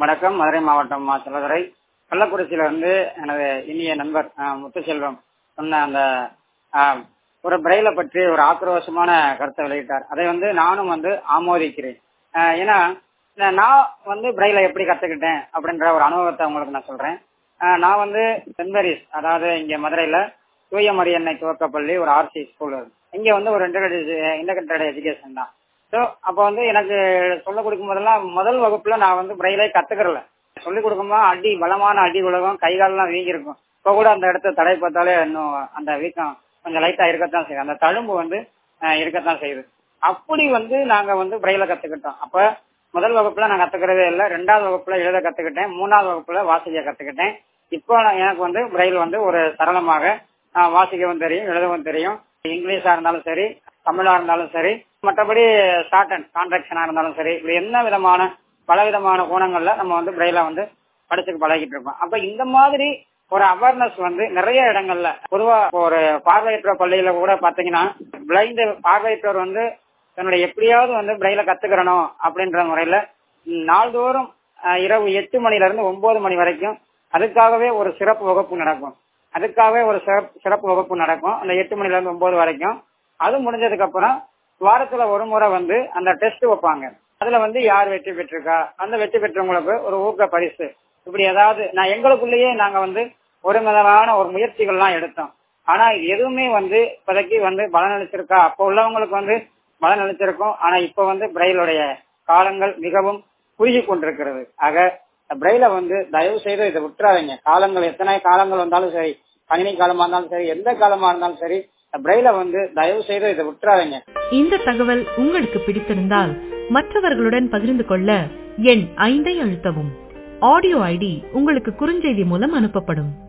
வணக்கம் மதுரை மாவட்டம் மா செல்லதுரை கள்ளக்குறிச்சியில இருந்து எனது இனிய நண்பர் அஹ், முத்துசெல்வம் சொன்ன அந்த அஹ், ஒரு பிரெயில பற்றி ஒரு ஆக்ரோஷமான கருத்தை வெளியிட்டார் அதை வந்து நானும் வந்து ஆமோதிக்கிறேன் அஹ், ஏன்னா நான் நான் வந்து பிரெயில எப்படி கத்துக்கிட்டேன் அப்படின்ற ஒரு அனுபவத்தை உங்களுக்கு நான் சொல்றேன் அஹ், நான் வந்து சென்ட் மேரிஸ் அதாவது இங்க மதுரையில தூய மரியன்னை துவக்கப்பள்ளி ஒரு ஆர்சி ஸ்கூல் இங்க வந்து ஒரு இன்டகிரேட்டட் எஜுகேஷன் தான் ஸோ அப்போ வந்து எனக்கு சொல்லிக் கொடுக்கும் போதெல்லாம் முதல் வகுப்புல நான் வந்து பிரெயிலே கத்துக்கிறல சொல்லிக் கொடுக்கும்போது அடி பலமான அடி உலகம் கை காலெல்லாம் வீங்கிருக்கும் இப்போ கூட அந்த இடத்த தடை பார்த்தாலே இன்னும் அந்த வீக்கம் கொஞ்சம் லைட்டா இருக்கத்தான் செய்யுது அந்த தழும்பு வந்து அஹ், இருக்கத்தான் செய்யுது அப்படி வந்து நாங்க வந்து பிரெயில கத்துக்கிட்டோம் அப்ப முதல் வகுப்புல நான் கத்துக்கிறதே இல்லை ரெண்டாவது வகுப்புல எழுத கத்துக்கிட்டேன் மூணாவது வகுப்புல வாசிக்க கத்துக்கிட்டேன் இப்போ நான் எனக்கு வந்து பிரெயில் வந்து ஒரு சரளமாக அஹ், வாசிக்கவும் தெரியும் எழுதவும் தெரியும் இங்கிலீஷா இருந்தாலும் சரி தமிழா இருந்தாலும் சரி மற்றபடி ஷார்ட் அண்ட் கான்ட்ராக்ஷனா இருந்தாலும் சரி இப்படி என்ன விதமான பல விதமான கோணங்கள்ல நம்ம வந்து பிரெயில வந்து படிச்சுட்டு பழகிட்டு இருக்கோம் அப்ப இந்த மாதிரி ஒரு அவேர்னஸ் வந்து நிறைய இடங்கள்ல பொதுவா ஒரு பார்வையற்ற பள்ளியில கூட பாத்தீங்கன்னா பிளைண்ட் பார்வையற்றவர் வந்து தன்னுடைய எப்படியாவது வந்து பிரெயில கத்துக்கிறணும் அப்படின்ற முறையில ம், நாள்தோறும் அஹ், இரவு எட்டு மணில இருந்து ஒன்பது மணி வரைக்கும் அதுக்காகவே ஒரு சிறப்பு வகுப்பு நடக்கும் அதுக்காகவே ஒரு சிறப்பு சிறப்பு வகுப்பு நடக்கும் அந்த எட்டு மணில இருந்து ஒன்பது வரைக்கும் அது முடிஞ்சதுக்கு அப்புறம் வாரத்துல ஒரு முறை வந்து அந்த டெஸ்ட் வைப்பாங்க அதுல வந்து யார் வெற்றி பெற்றிருக்கா அந்த வெற்றி பெற்றவங்களுக்கு ஒரு ஊக்க பரிசு இப்படி ஏதாவது நான் எங்களுக்குள்ளேயே நாங்க வந்து ஒரு விதமான ஒரு முயற்சிகள்லாம் எடுத்தோம் ஆனா எதுவுமே வந்து இப்போதைக்கு வந்து பலன் அளிச்சிருக்கா அப்போ உள்ளவங்களுக்கு வந்து பலன் அளிச்சிருக்கும் ஆனா இப்ப வந்து பிரெயிலுடைய காலங்கள் மிகவும் குறுகி கொண்டிருக்கிறது ஆக பிரெயில வந்து தயவு செய்து இதை விட்டுறாதீங்க காலங்கள் எத்தனை காலங்கள் வந்தாலும் சரி கணினி காலமா இருந்தாலும் சரி எந்த காலமா இருந்தாலும் சரி பிரெயில வந்து தயவு செய்து இதை விட்டுறாதீங்க இந்த தகவல் உங்களுக்கு பிடித்திருந்தால் மற்றவர்களுடன் பகிர்ந்து கொள்ள எண் ஐந்தை அழுத்தவும் ஆடியோ ஐடி உங்களுக்கு குறுஞ்செய்தி மூலம் அனுப்பப்படும்